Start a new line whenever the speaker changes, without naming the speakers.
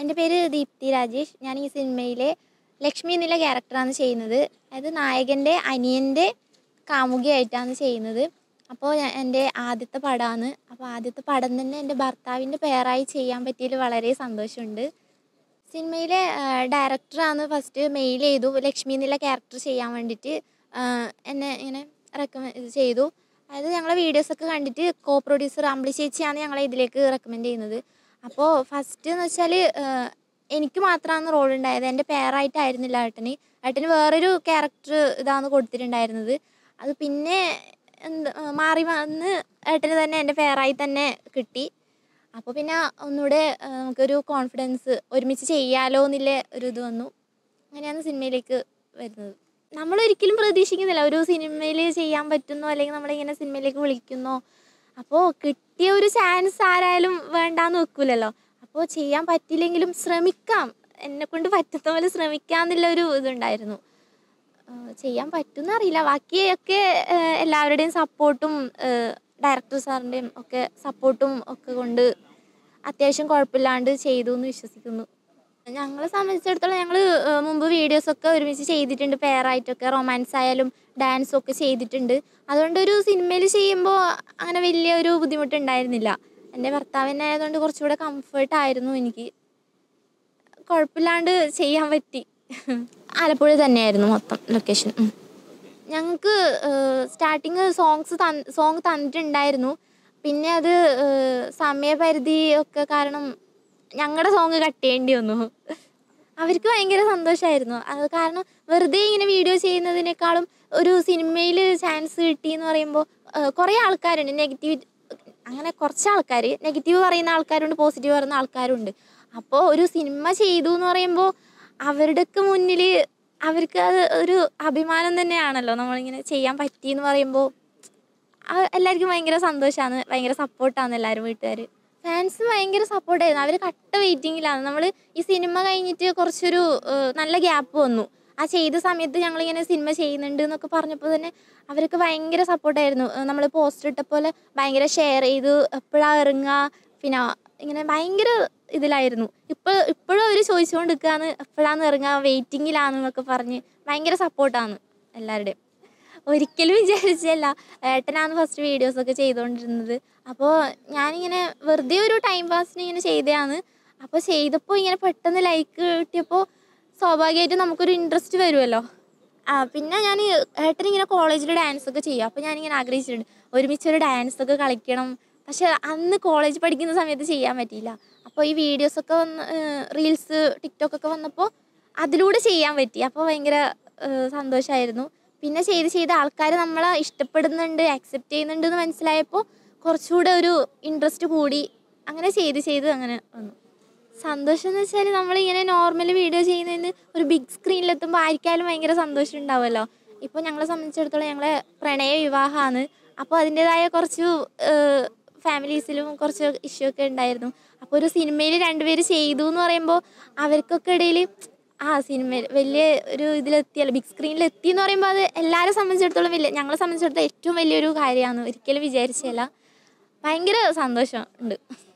എൻ്റെ പേര് ദീപ്തി രാജേഷ് ഞാൻ ഈ സിനിമയിലെ ലക്ഷ്മി എന്നുള്ള ക്യാരക്ടറാണ് ചെയ്യുന്നത് അതായത് നായകൻ്റെ അനിയൻ്റെ കാമുകിയായിട്ടാണ് ചെയ്യുന്നത് അപ്പോൾ ഞാൻ എൻ്റെ ആദ്യത്തെ പടമാണ് അപ്പോൾ ആദ്യത്തെ പടം തന്നെ എൻ്റെ ഭർത്താവിൻ്റെ പേരായി ചെയ്യാൻ പറ്റിയതിൽ വളരെ സന്തോഷമുണ്ട് സിനിമയിലെ ഡയറക്ടറാണ് ഫസ്റ്റ് മെയിൽ ചെയ്തു ലക്ഷ്മി എന്നുള്ള ക്യാരക്ടർ ചെയ്യാൻ വേണ്ടിയിട്ട് എന്നെ ഇങ്ങനെ റെക്കമെൻഡ് ചെയ്തു അതായത് ഞങ്ങളെ വീഡിയോസൊക്കെ കണ്ടിട്ട് കോ പ്രൊഡ്യൂസർ അമ്പിളി ചേച്ചിയാണ് ഞങ്ങളെ ഇതിലേക്ക് റെക്കമെൻഡ് ചെയ്യുന്നത് അപ്പോൾ ഫസ്റ്റ് എന്ന് വെച്ചാൽ എനിക്ക് മാത്രമാണ് റോൾ ഉണ്ടായത് എൻ്റെ പേരായിട്ടായിരുന്നില്ല ഏട്ടന് ഏട്ടന് വേറൊരു ക്യാരക്ടർ ഇതാണ് കൊടുത്തിട്ടുണ്ടായിരുന്നത് അത് പിന്നെ എന്താ മാറി വന്ന് ഏട്ടന് തന്നെ എൻ്റെ പേരായി തന്നെ കിട്ടി അപ്പോൾ പിന്നെ ഒന്നുകൂടെ ആ, നമുക്കൊരു കോൺഫിഡൻസ് ഒരുമിച്ച് ചെയ്യാലോ എന്നുള്ള ഒരു ഇത് വന്നു അങ്ങനെയാണ് സിനിമയിലേക്ക് വരുന്നത് നമ്മളൊരിക്കലും പ്രതീക്ഷിക്കുന്നില്ല ഒരു സിനിമയിൽ ചെയ്യാൻ പറ്റുന്നോ അല്ലെങ്കിൽ നമ്മളിങ്ങനെ സിനിമയിലേക്ക് വിളിക്കുന്നോ അപ്പോൾ കിട്ടിയ ഒരു ചാൻസ് ആരായാലും വേണ്ടാന്ന് വെക്കൂലല്ലോ അപ്പോൾ ചെയ്യാൻ പറ്റില്ലെങ്കിലും ശ്രമിക്കാം എന്നെക്കൊണ്ട് പറ്റുന്ന പോലെ ശ്രമിക്കാം എന്നുള്ള ഒരു ഇതുണ്ടായിരുന്നു ആ, ചെയ്യാൻ പറ്റുമെന്ന് അറിയില്ല ബാക്കിയൊക്കെ ആ, എല്ലാവരുടെയും സപ്പോർട്ടും ഡയറക്ടർ സാറിൻ്റെയും ഒക്കെ സപ്പോർട്ടും ഒക്കെ കൊണ്ട് അത്യാവശ്യം കുഴപ്പമില്ലാണ്ട് ചെയ്തു എന്ന് വിശ്വസിക്കുന്നു ഞങ്ങളെ സംബന്ധിച്ചിടത്തോളം ഞങ്ങൾ മുമ്പ് വീഡിയോസൊക്കെ ഒരുമിച്ച് ചെയ്തിട്ടുണ്ട് പെയറായിട്ടൊക്കെ റൊമാൻസ് ആയാലും ഡാൻസും ഒക്കെ ചെയ്തിട്ടുണ്ട് അതുകൊണ്ട് ഒരു സിനിമയിൽ ചെയ്യുമ്പോൾ അങ്ങനെ വലിയ ഒരു ബുദ്ധിമുട്ടുണ്ടായിരുന്നില്ല എൻ്റെ ഭർത്താവിനെ ആയതുകൊണ്ട് കുറച്ചുകൂടെ കംഫർട്ടായിരുന്നു എനിക്ക് കുഴപ്പമില്ലാണ്ട് ചെയ്യാൻ പറ്റി ആലപ്പുഴ തന്നെയായിരുന്നു മൊത്തം ലൊക്കേഷൻ ഞങ്ങൾക്ക് സ്റ്റാർട്ടിങ് സോങ്സ് തന്ന് സോങ് തന്നിട്ടുണ്ടായിരുന്നു പിന്നെ അത് ഏഹ്, സമയപരിധി ഒക്കെ കാരണം ഞങ്ങളുടെ സോങ് കട്ട് ചെയ്യേണ്ടി വന്നു അവർക്ക് ഭയങ്കര സന്തോഷമായിരുന്നു അത് കാരണം വെറുതെ ഇങ്ങനെ വീഡിയോ ചെയ്യുന്നതിനേക്കാളും ഒരു സിനിമയിൽ ചാൻസ് കിട്ടി എന്ന് പറയുമ്പോൾ കുറേ ആൾക്കാരുണ്ട് നെഗറ്റീവ് അങ്ങനെ കുറച്ച് ആൾക്കാർ നെഗറ്റീവ് പറയുന്ന ആൾക്കാരുണ്ട് പോസിറ്റീവ് പറയുന്ന ആൾക്കാരുണ്ട് അപ്പോൾ ഒരു സിനിമ ചെയ്തു എന്ന് പറയുമ്പോൾ അവരുടെയൊക്കെ മുന്നിൽ അവർക്ക് അത് ഒരു അഭിമാനം തന്നെയാണല്ലോ നമ്മളിങ്ങനെ ചെയ്യാൻ പറ്റി എന്ന് പറയുമ്പോൾ ആ- എല്ലാവർക്കും ഭയങ്കര സന്തോഷമാണ് ഭയങ്കര സപ്പോർട്ടാണ് എല്ലാവരും വീട്ടുകാർ ഫാൻസ് ഭയങ്കര സപ്പോർട്ടായിരുന്നു അവർ കട്ട വെയിറ്റിങ്ങിലാണ് നമ്മൾ ഈ സിനിമ കഴിഞ്ഞിട്ട് കുറച്ചൊരു ഏഹ്, നല്ല ഗ്യാപ്പ് വന്നു ആ ചെയ്ത സമയത്ത് ഞങ്ങളിങ്ങനെ സിനിമ ചെയ്യുന്നുണ്ട് എന്നൊക്കെ പറഞ്ഞപ്പോൾ തന്നെ അവർക്ക് ഭയങ്കര സപ്പോർട്ടായിരുന്നു നമ്മൾ പോസ്റ്റർ ഇട്ട പോലെ ഭയങ്കര ഷെയർ ചെയ്തു എപ്പോഴാണ് ഇറങ്ങുക പിന്നെ ഇങ്ങനെ ഭയങ്കര ഇതിലായിരുന്നു ഇപ്പോൾ ഇപ്പോഴും അവർ ചോദിച്ചുകൊണ്ട് നിൽക്കുകയാണ് എപ്പോഴാണ് ഇറങ്ങുക വെയിറ്റിങ്ങിലാണെന്നൊക്കെ പറഞ്ഞ് ഭയങ്കര സപ്പോർട്ടാണ് എല്ലാവരുടെയും ഒരിക്കലും വിചാരിച്ചല്ല ഏട്ടനാണ് ഫസ്റ്റ് വീഡിയോസൊക്കെ ചെയ്തുകൊണ്ടിരുന്നത് അപ്പോൾ ഞാനിങ്ങനെ വെറുതെ ഒരു ടൈം പാസിന് ഇങ്ങനെ ചെയ്തതാണ് അപ്പോൾ ചെയ്തപ്പോൾ ഇങ്ങനെ പെട്ടെന്ന് ലൈക്ക് കിട്ടിയപ്പോൾ സ്വാഭാവികമായിട്ടും നമുക്കൊരു ഇൻട്രസ്റ്റ് വരുമല്ലോ ആ പിന്നെ ഞാൻ ഏട്ടനിങ്ങനെ കോളേജിൽ ഡാൻസ് ഒക്കെ ചെയ്യും അപ്പോൾ ഞാനിങ്ങനെ ആഗ്രഹിച്ചിട്ടുണ്ട് ഒരുമിച്ചൊരു ഡാൻസ് ഒക്കെ കളിക്കണം പക്ഷെ അന്ന് കോളേജ് പഠിക്കുന്ന സമയത്ത് ചെയ്യാൻ പറ്റിയില്ല അപ്പോൾ ഈ വീഡിയോസൊക്കെ വന്ന് റീൽസ് ടിക്ടോക്കൊക്കെ വന്നപ്പോൾ അതിലൂടെ ചെയ്യാൻ പറ്റി അപ്പോൾ ഭയങ്കര സന്തോഷമായിരുന്നു പിന്നെ ചെയ്ത് ചെയ്ത് ആൾക്കാർ നമ്മളെ ഇഷ്ടപ്പെടുന്നുണ്ട് അക്സെപ്റ്റ് ചെയ്യുന്നുണ്ട് എന്ന് മനസ്സിലായപ്പോൾ കുറച്ചുകൂടെ ഒരു ഇൻട്രസ്റ്റ് കൂടി അങ്ങനെ ചെയ്ത് ചെയ്ത് അങ്ങനെ വന്നു സന്തോഷം എന്ന് വെച്ചാൽ നമ്മളിങ്ങനെ നോർമൽ വീഡിയോ ചെയ്യുന്നതിന് ഒരു ബിഗ് സ്ക്രീനിലെത്തുമ്പോൾ ആർക്കായാലും ഭയങ്കര സന്തോഷം ഉണ്ടാവുമല്ലോ ഇപ്പോൾ ഞങ്ങളെ സംബന്ധിച്ചിടത്തോളം ഞങ്ങളെ പ്രണയ വിവാഹമാണ് അപ്പോൾ അതിൻ്റെതായ കുറച്ച് ഫാമിലീസിലും കുറച്ച് ഇഷ്യൂ ഒക്കെ ഉണ്ടായിരുന്നു അപ്പോൾ ഒരു സിനിമയിൽ രണ്ടുപേര് ചെയ്തു എന്ന് പറയുമ്പോൾ അവർക്കൊക്കെ ഇടയിൽ ആ സിനിമയിൽ വലിയ ഒരു ഇതിലെത്തിയല്ലോ ബിഗ് സ്ക്രീനിൽ എത്തി എന്ന് പറയുമ്പോൾ അത് എല്ലാവരെ സംബന്ധിച്ചിടത്തോളം വലിയ ഞങ്ങളെ സംബന്ധിച്ചിടത്തോളം ഏറ്റവും വലിയൊരു കാര്യമാണ് ഒരിക്കലും വിചാരിച്ചല്ല ഭയങ്കര സന്തോഷം ഉണ്ട്